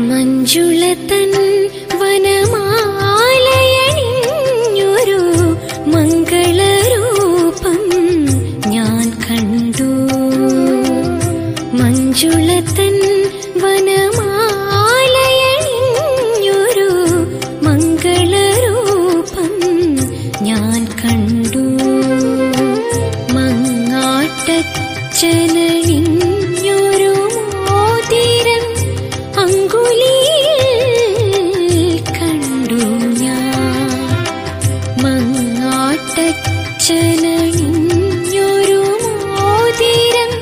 മഞ്ജുളതൻ വനമാലയണിഞ്ഞൊരു മംഗളരൂപം ഞാൻ കണ്ടു മഞ്ജുളതൻ വനമാലയണിഞ്ഞൊരു മംഗളരൂപം ഞാൻ കണ്ടു മങ്ങാട്ടച്ചനണിഞ്ഞൊരു മോതിരം അങ്കുലിയിൽ കണ്ടു ഞാൻ മങ്ങാട്ടച്ചനണിഞ്ഞൊരു മോതിരം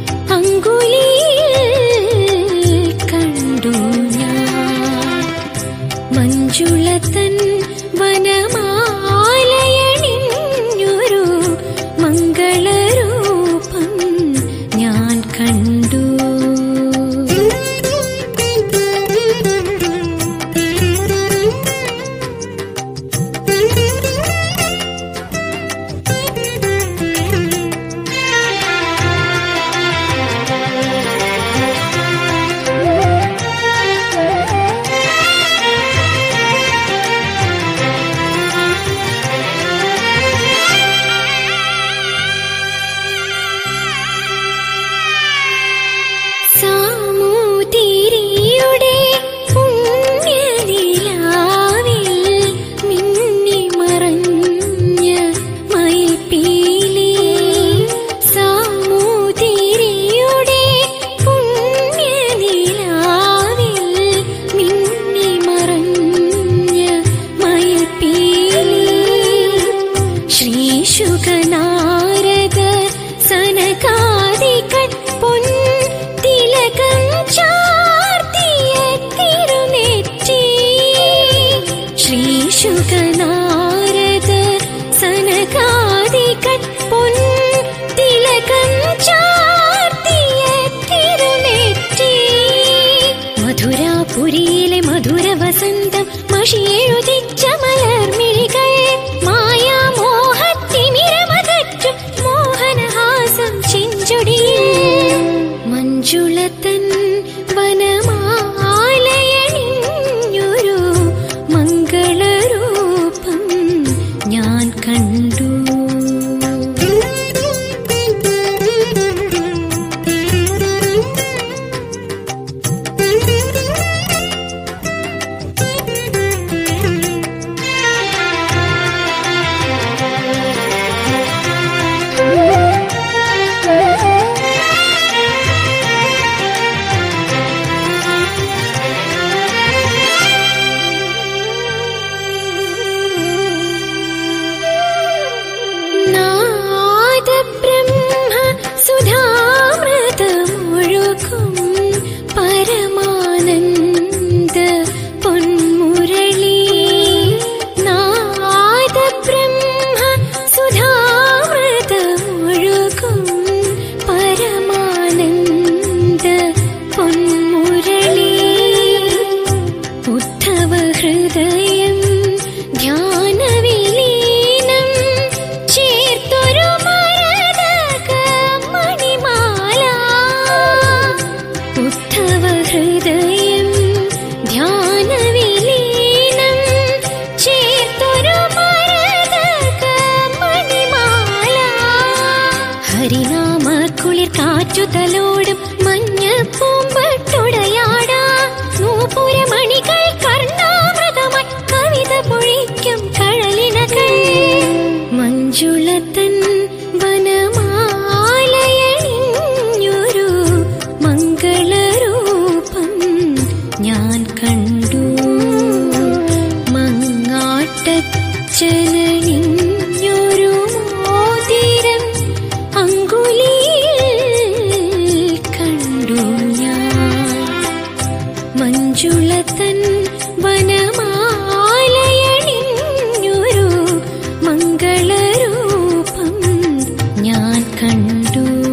അങ്കുലിയിൽ കണ്ടു ഞാൻ മഞ്ജുളതൻ വനമാലയണിഞ്ഞൊരു മംഗളരൂപം ഞാൻ കണ്ടു സാമൂതിരിയുടെ പുണ്യനിലാവിൽ മിന്നിമറഞ്ഞ മയിൽപ്പീലി. സാമൂതിരിയുടെ പുണ്യനിലാവിൽ മിന്നിമറഞ്ഞ മയിൽപ്പീലി. ശ്രീശുഖനാരദ സനകാദികൾ പൊൻ തിലകം ചാർത്തിയ തിരുനെറ്റി ശ്രീശുഖനാരദ സനകാദികൾ പൊൻ തിലകം ചാർത്തിയ തിരുനെറ്റി മധുരാപുരിയിലെ മധുര വസന്തം മഷിയെഴുതിച്ച മലർമിഴികൾ മായാമോഹത്തിമിരമകറ്റും മോഹനഹാസം ചെഞ്ചൊടിയിൽ മഞ്ജുളതൻ വനമാലയണിഞ്ഞൊരു മംഗളരൂപം ഞാൻ കണ്ടു നാദബ്രഹ്മ സുധാമൃതമൊഴുകും പരമാനന്ദ പൊന്മുരളി നാദബ്രഹ്മ സുധാമൃതമൊഴുകും പരമാനന്ദ പൊന്മുരളി ഉദ്ധവ ഹൃദയം ധ്യാനവിലീനം ചേർത്തൊരു മരതക മണിമാല ഉദ്ധവ ഹൃദയം ധ്യാനവിലീനം ചേർത്തൊരു മരതക മണിമാല ഹരിനാമ കുളിർ കാറ്റുതലോടും മഞ്ഞ പൂമ്പട്ടുടയാടാ നൂപുരമണികൾ കർണാമൃതമായി കവിത പൊഴിക്കും കഴലിനകൾ മഞ്ജുളതൻ വനമാലയണിഞ്ഞൊരു മംഗളരൂപം ഞാൻ കണ്ടു മങ്ങാട്ടച്ചനണിഞ്ഞൊരു മോതിരം അങ്കുലിയിൽ കണ്ടു ഞാൻ മഞ്ജുളതൻ വനമാലയണിഞ്ഞൊരു മംഗളരൂപം ഞാൻ കണ്ടു